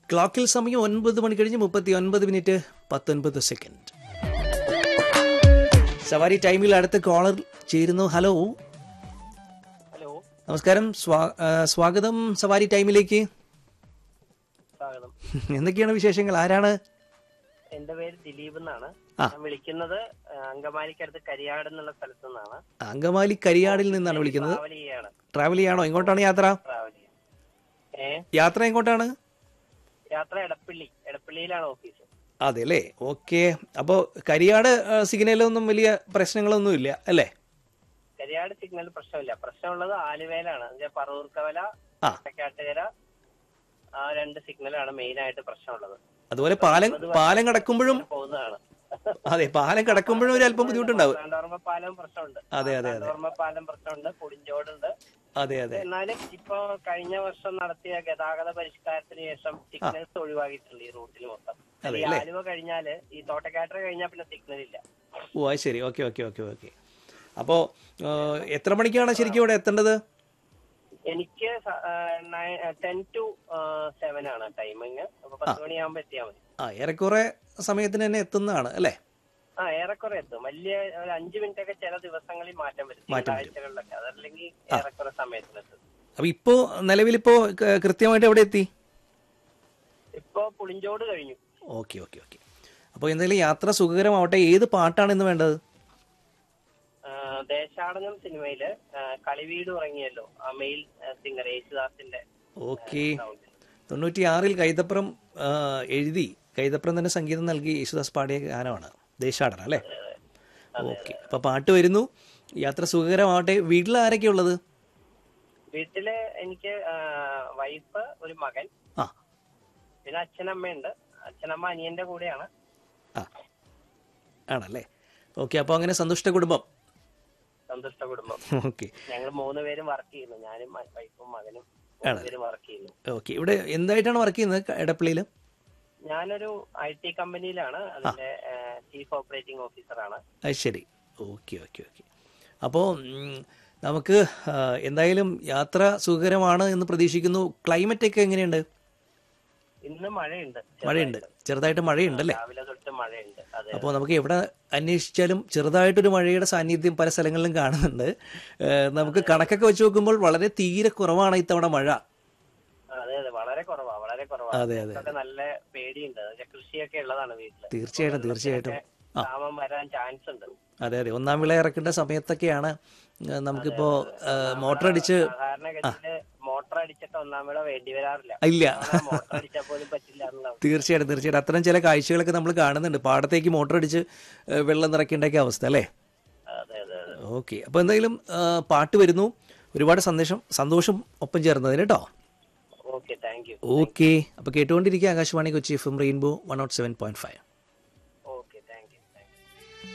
ക്ലോക്കിൽ സമയം ഒൻപത് മണി കഴിഞ്ഞ് മുപ്പത്തി ഒൻപത് മിനിറ്റ് പത്തൊൻപത് സെക്കൻഡ് സവാരി ടൈമിൽ അടുത്ത കോളർ ചേരുന്നു ഹലോ ഹലോ നമസ്കാരം സ്വാ- ആ, സ്വാഗതം സവാരി ടൈമിലേക്ക് സ്വാഗതം എന്തൊക്കെയാണ് വിശേഷങ്ങൾ ആരാണ് എന്റെ പേര് ദിലീപ് എന്നാണ് ആ. ഞാൻ വിളിക്കുന്നത് ആ, അങ്കമാലിക്കടുത്ത് കരിയാട് എന്നുള്ള സ്ഥലത്തു നിന്നാണ് അങ്കമാലി കരിയാടിൽ നിന്നാണ് വിളിക്കുന്നത് ട്രാവൽ ചെയ്യാണ് ട്രാവൽ ചെയ്യാണോ എങ്ങോട്ടാണ് യാത്ര ട്രാവൽ ചെയ്യാൻ ഏ യാത്ര എങ്ങോട്ടാണ് യാത്ര എടപ്പള്ളി എടപ്പള്ളിയിലാണ് ഓഫീസ് അതെ അല്ലേ ഓക്കെ അപ്പോൾ കരിയാട് ആ, സിഗ്നലൊന്നും വലിയ പ്രശ്നങ്ങളൊന്നും ഇല്ല അല്ലേ കരിയാട് സിഗ്നൽ പ്രശ്നമില്ല പ്രശ്നമുള്ളത് ആലുവേലാണ് എന്നുവെച്ചാൽ പറവൂർക്കവല ആ. കാട്ടുകര ആ രണ്ട് സിഗ്നലാണ് മെയിൻ ആയിട്ട് പ്രശ്നമുള്ളത് അതുപോലെ പാലം പാലം കടക്കുമ്പോഴും പോകുന്നതാണ് അതെ പാലം കടക്കുമ്പോഴും ഒരു അല്പം ബുദ്ധിമുട്ടുണ്ടാവും കാണ്ടോർമ്മ പാലം പ്രശ്നമുണ്ട് അതെ, അതെ, അതെ. കാണ്ടോർമ്മ പാലം പ്രശ്നമുണ്ട് പുളിഞ്ചോടുണ്ട് അതെ അതെ എന്നാലും ഇപ്പൊ കഴിഞ്ഞ വർഷം നടത്തിയ ഗതാഗത പരിഷ്കാരത്തിന് ശേഷം സിഗ്നൽസ് ഒഴിവാക്കിയിട്ടുണ്ട് ഈ റൂട്ടിൽ മൊത്തം അതെ ഈ അല്ലേ? ആലുവ കഴിഞ്ഞാല് ഈ തോട്ടക്കാട്ടര കഴിഞ്ഞാൽ പിന്നെ സിഗ്നൽ ഇല്ല ഓ അത് ശരി ഓക്കെ ഓക്കെ ഓക്കെ ഓക്കെ അപ്പോൾ എത്ര മണിക്കാണ് ശരിക്കും ഇവിടെ എത്തേണ്ടത് എനിക്ക് ടെൻ ടു സെവൻ ആണ് ടൈമിങ് അപ്പൊ പത്ത് മണിയാകുമ്പോ എത്തിയാൽ മതി ആ ഏറെക്കുറെ സമയത്തിന് തന്നെ എത്തുന്നതാണ് അല്ലേ ആ ഏറെക്കുറെ എത്തും വലിയ ഒരു അഞ്ചു മിനിറ്റ് ഒക്കെ ചില ദിവസങ്ങളിൽ മാറ്റം വരും മാറ്റം വരും. തിങ്കളാഴ്ചകളിലൊക്കെ അതല്ലെങ്കിൽ ഏറെക്കുറെ സമയത്തിനെത്തും അപ്പോൾ ഇപ്പോൾ നിലവിലിപ്പോൾ ക- കൃത്യമായിട്ട് എവിടെ എത്തി ഇപ്പൊ പുളിഞ്ചോട് കഴിഞ്ഞു ഓക്കെ ഓക്കെ ഓക്കെ അപ്പോൾ എന്തായാലും യാത്ര സുഖകരമാവട്ടെ ഏത് പാട്ടാണ് ഇന്ന് വേണ്ടത് ആ, ദേശാടനം സിനിമയില് ആ, കളിവീട് ഉറങ്ങിയല്ലോ ആ മെയിൽ സിംഗർ യേശുദാസിന്റെ ഓക്കെ സൗണ്ടിൽ തൊണ്ണൂറ്റി ആറിൽ കൈതപ്രം ആ, എഴുതി കൈതപ്രം തന്നെ സംഗീതം നൽകി യേശുദാസ് പാടിയ ഗാനമാണ് ദേശാടന അല്ലേ ഓക്കെ അപ്പോൾ പാട്ട് വരുന്നു യാത്ര സുഖകരമാവട്ടെ വീട്ടിൽ ആരൊക്കെ ഉള്ളത് വീട്ടില് എനിക്ക് വൈഫ് ഒരു മകൻ ആ പിന്നെ അച്ഛനമ്മയുണ്ട് അച്ഛനമ്മ അനിയന്റെ കൂടെയാണ് ആ ആണല്ലേ ഓക്കെ അപ്പോൾ അങ്ങനെ സന്തുഷ്ട കുടുംബം സന്തുഷ്ട കുടുംബം ഓക്കെ ഞങ്ങൾ മൂന്ന് പേരും വർക്ക് ചെയ്യുന്നു ഞാനും മ- വൈഫും മകനും മൂന്ന് പേരും വർക്ക് ചെയ്യുന്നു ഓക്കെ ഇവിടെ എന്തായിട്ടാണ് വർക്ക് ചെയ്യുന്നത് എടപ്പള്ളിയിൽ ഞാനൊരു ഐ ടി കമ്പനിയിലാണ് അതിന്റെ ചീഫ് ഓപ്പറേറ്റിംഗ് ഓഫീസറാണ് അത് ശരി ഓക്കെ ഓക്കെ ഓക്കെ അപ്പോൾ നമുക്ക് ആ, എന്തായാലും യാത്ര സുഖകരമാണ് എന്ന് പ്രതീക്ഷിക്കുന്നു ക്ലൈമറ്റ് ഒക്കെ എങ്ങനെയുണ്ട് ഇന്ന് മഴയുണ്ട് മഴയുണ്ട് ചെറുതായിട്ട് മഴയുണ്ടല്ലേ രാവിലെ തൊട്ട് മഴയുണ്ട് അതെ അപ്പോൾ നമുക്ക് എവിടെ അന്വേഷിച്ചാലും ചെറുതായിട്ടൊരു മഴയുടെ സാന്നിധ്യം പല സ്ഥലങ്ങളിലും കാണുന്നുണ്ട് ഏ, നമുക്ക് കണക്കൊക്കെ വെച്ച് നോക്കുമ്പോൾ വളരെ തീരെ കുറവാണ് ഇത്തവണ മഴ അതെ അതെ വളരെ കുറവാ വളരെ കുറവാ അതെ, അതെ. ഇതൊക്കെ നല്ല പേടിയുണ്ട് എന്നുവെച്ചാൽ കൃഷിയൊക്കെ ഉള്ളതാണ് വീട്ടില് തീർച്ചയായിട്ടും തീർച്ചയായിട്ടും ക്ഷാമം വരാൻ ചാൻസ് ഉണ്ട് അതെ അതെ ഒന്നാം വിള ഇറക്കേണ്ട സമയത്തൊക്കെയാണ് ഏ, നമുക്കിപ്പോൾ മോട്ടർ അടിച്ച് സാധാരണഗതിയില് മോട്ടർ അടിച്ചിട്ട് ഒന്നാം വിള വേണ്ടി വരാറില്ല ഇല്ല മോട്ടർ അടിച്ചാൽ പോലും പറ്റില്ല എന്നുള്ള തീർച്ചയായിട്ടും തീർച്ചയായിട്ടും അത്തരം ചില കാഴ്ചകളൊക്കെ നമ്മൾ കാണുന്നുണ്ട് പാടത്തേക്ക് മോട്ടർ അടിച്ച് ഏ, വെള്ളം നിറയ്ക്കേണ്ടൊക്കെ അവസ്ഥ അല്ലേ അതെ അതെ അതെ ഓക്കെ അപ്പോൾ എന്തായാലും ആ, പാട്ട് വരുന്നു ഒരുപാട് സന്ദേശം സന്തോഷം ഒപ്പം ചേർന്നതിന് കേട്ടോ ഓക്കെ താങ്ക് യു ഓക്കെ അപ്പോൾ കേട്ടുകൊണ്ടിരിക്കുക Akashvani Kochi F M rainbow one nought seven point five